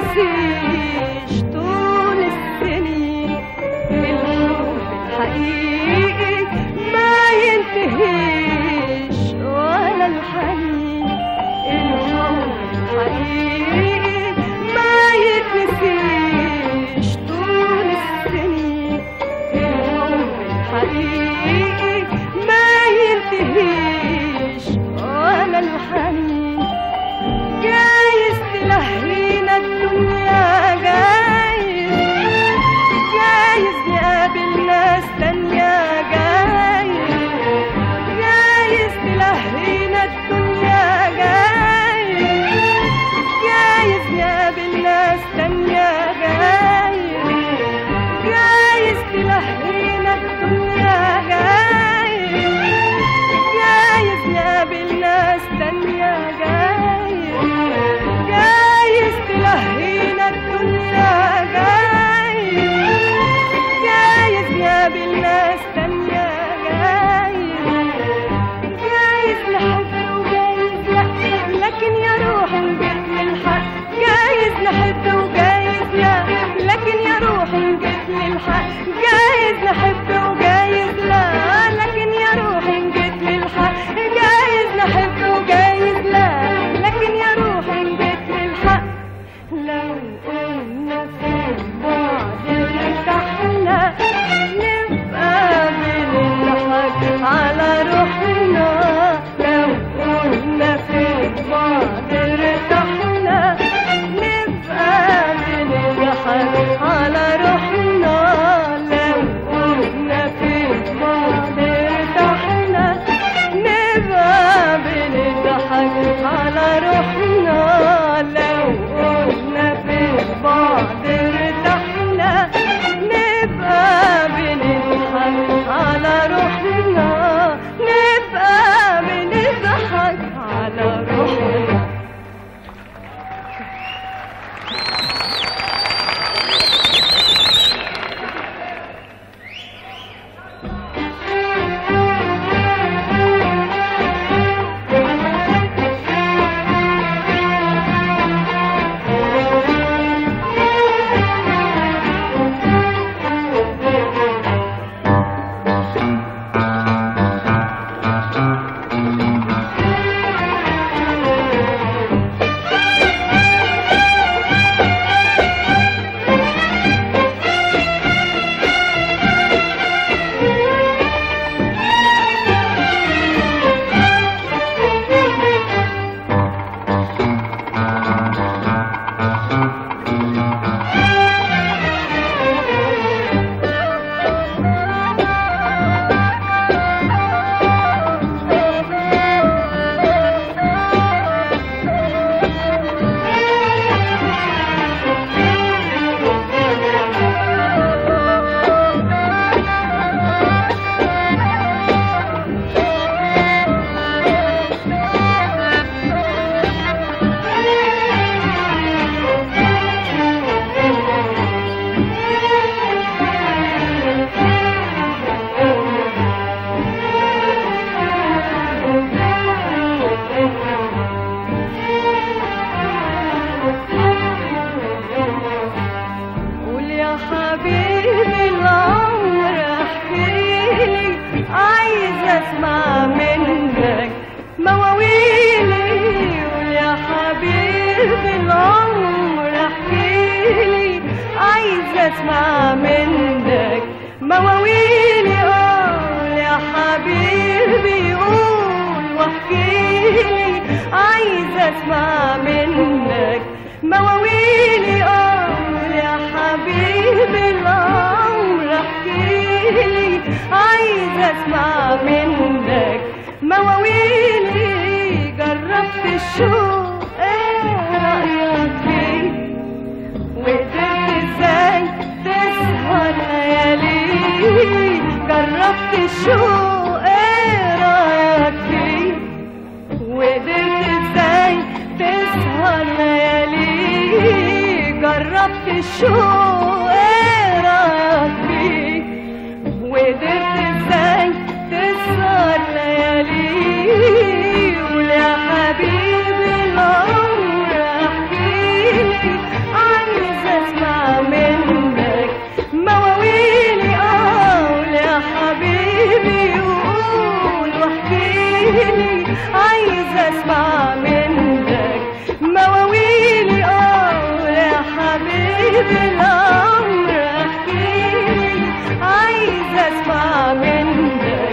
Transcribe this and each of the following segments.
يتنسيش طول السنين الحب الحقيقي ما ينتهيش ولا الحنين الحب الحقيقي ما يتنسيش طول السنين الحب الحقيقي ما ينتهيش ولا الحنين جايز تلهينا الدنيا جايز جايز نقابل ناس تانية جايز جايز تلهينا الدنيا جايز جايز نقابل ناس تانية جايز جايز تلهينا الدنيا جايز جايز نقابل ناس تانية جايز جايز تلهينا الدنيا جايز جايز نقابل ناس تانية جايز جايز نحب وجايز لا لكن يا روح جيت للحق جايز نحب وجايز لا لكن يا روح جيت للحق جايز نحب وجايز لا لكن يا روح جيت للحق جايز نحب وجايز لا لكن يا روح جيت للحق لو قلنا في بعض ارتحنا نبقى بنضحك على روحنا لو قلنا في بعض ارتحنا نبقى بنضحك على روحنا لو قلنا في بعض ارتحنا نبقى بنضحك على روحنا لو قلنا في بعض ارتحنا نبقى بنضحك على روحنا نبقى بنضحك على روحنا قول يا حبيبي العمر احكيلي عايز اسمع منك مواويلي قول يا حبيبي العمر احكيلي عايز اسمع منك مواويلي قول يا حبيبي قول واحكيلي عايز اسمع منك مواويلي قول يا حبيبي العمر احكيلي عايز اسمع منك مواويلي جربت الشوق ايه رايك فيه وقدرت ازاي تسهر ليالي جربت الشوق ايه رايك فيه وقدرت ازاي تسهر ليالي جربت الشوق ايه رايك فيه وقدرت ازاي تسهر ليالي قول يا حبيبي العمر احكيلي عن مواويلي عايزة اسمع منك مواويلي اه يا حبيبي العمر احكيلي عايزة اسمع منك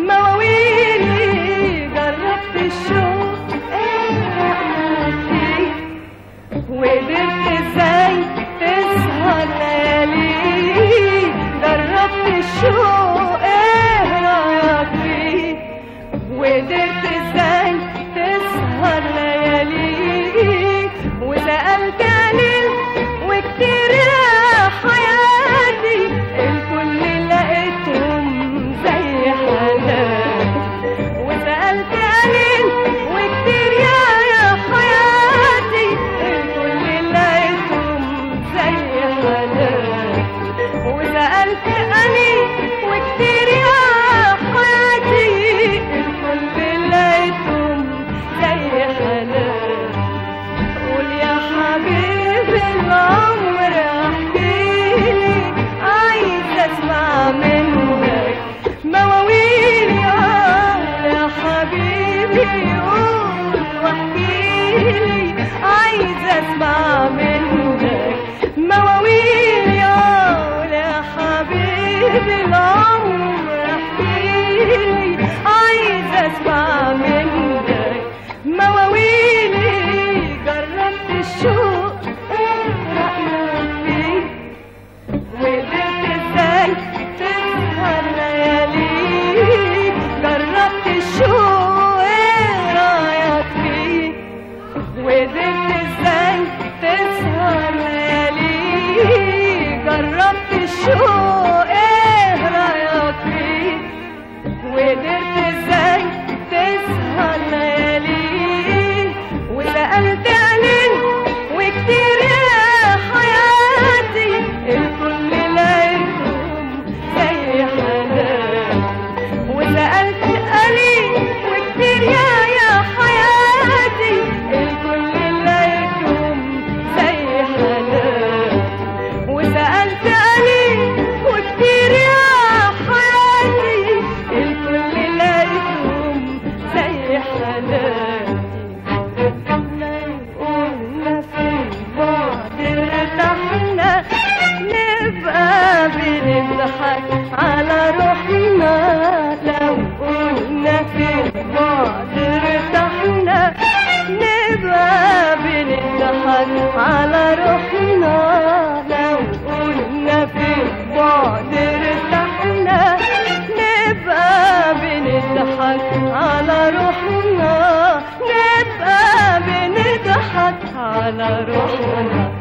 مواويلي جربت الشوق ايه رأيك فيه وقدرت ازاي تسهر ليالي جربت الشوق ايه رايك فيه وقدرت ازاي تسهر ليالي وسألت قليل وكتير يا حياتي الكل لقيتهم زي حالاتي وسألت قليل وكتير يا يا حياتي الكل لقيتهم زي حالاتي وسألت قليل وكتير يا حياتي الكل لقيتهم زي حالاتي قول يا حبيبي العمر احكيلي عايزة اسمع منك مواويلي اه يا حبيبي قول واحكيلي عايزة اسمع منك مواويلي اه يا حبيبي العمر احكيلي عايزة اسمع منك مواويلي جربت الشوق ايه رأيك فيه وقدرت ازاي تسهر ليالي جربت الشوق ايه رايك فيه وقدرت ازاي تسهر ليالي جربت الشوق ايه رايك فيه وقدرت ازاي تسهر ليالي وسألت قليل وكتير يا حياتي الكل لقيتهم زي حالاتي وسألت قليل وكتير يا يا حياتي الكل لقيتهم زي حالاتي وسألت قليل وكتير يا حياتي الكل لقيتهم زي حالاتي قلنا في بعد ارتحنا نبقى بنضحك على روحنا لو قلنا في بعد ارتحنا نبقى بنضحك على روحنا لو قلنا في بعد ارتحنا نبقى بنضحك على روحنا نبقى بنضحك على روحنا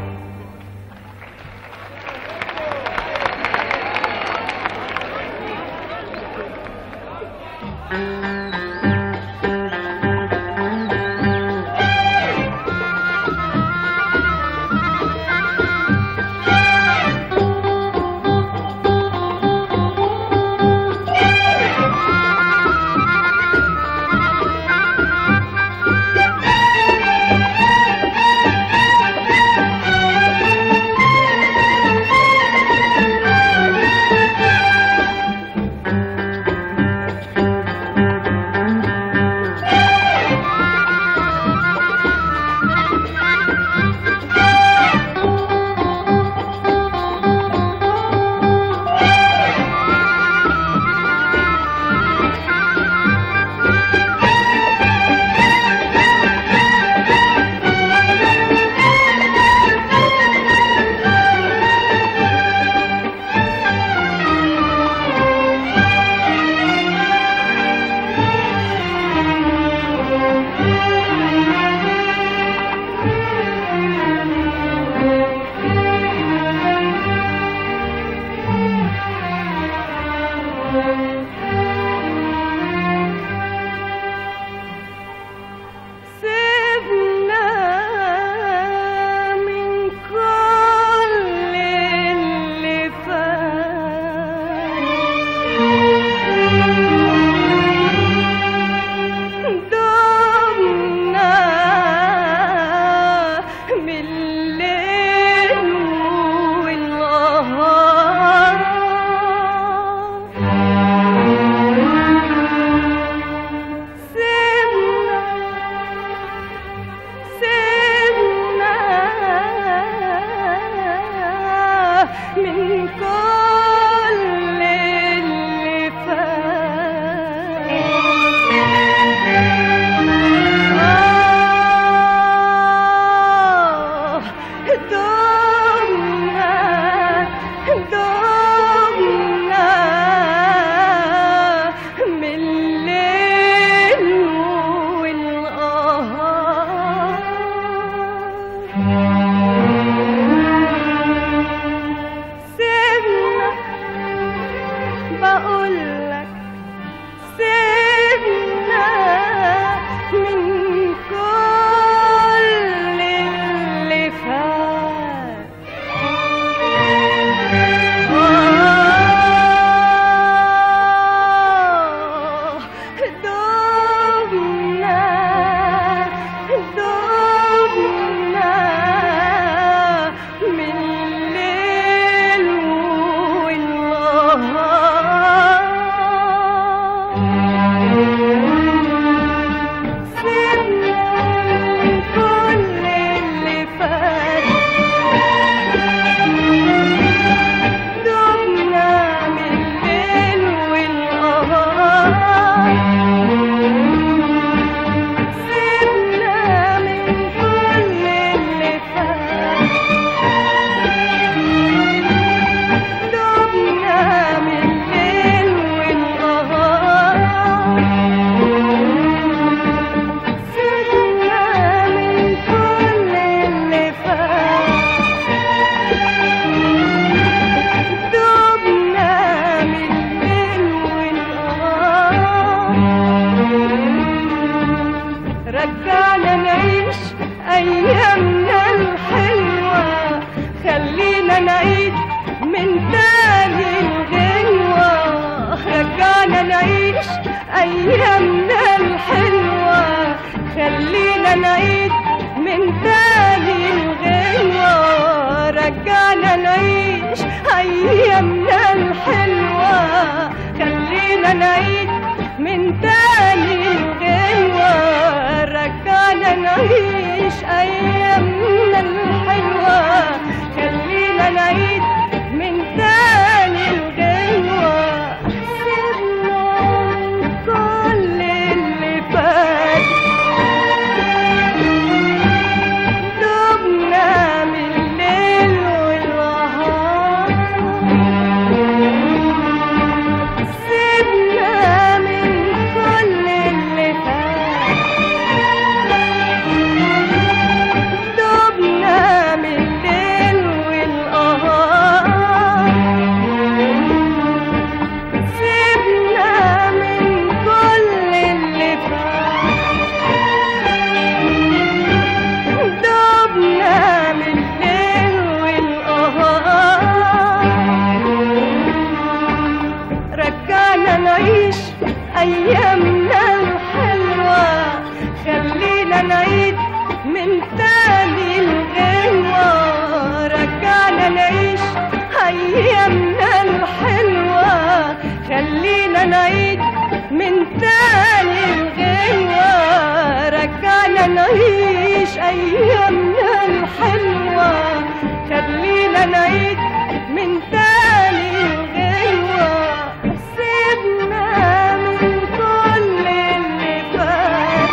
أيامنا الحلوة خلينا نعيد من تاني الغنوة سيبنا من كل اللي فات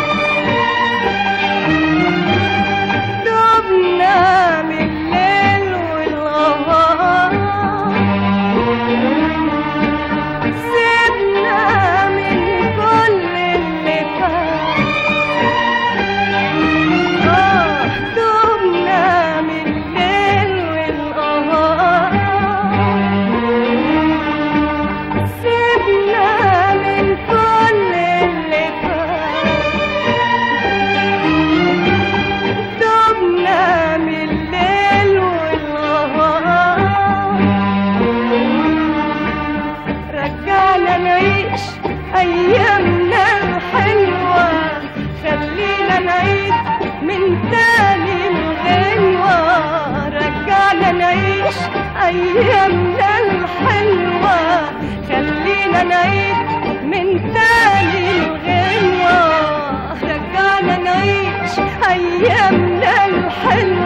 دوبنا من الليل والنهار سيبنا من كل اللي فات آه، دوبنا من الليل والنهار سيبنا من كل اللي فات دوبنا من الليل والنهار رجعنا نعيش أيامنا الحلوة خلينا نعيد من تاني الغنوة رجعنا نعيش أيامنا الحلوة خلينا نعيد من تاني الغنوة رجعنا نعيش أيامنا الحلوة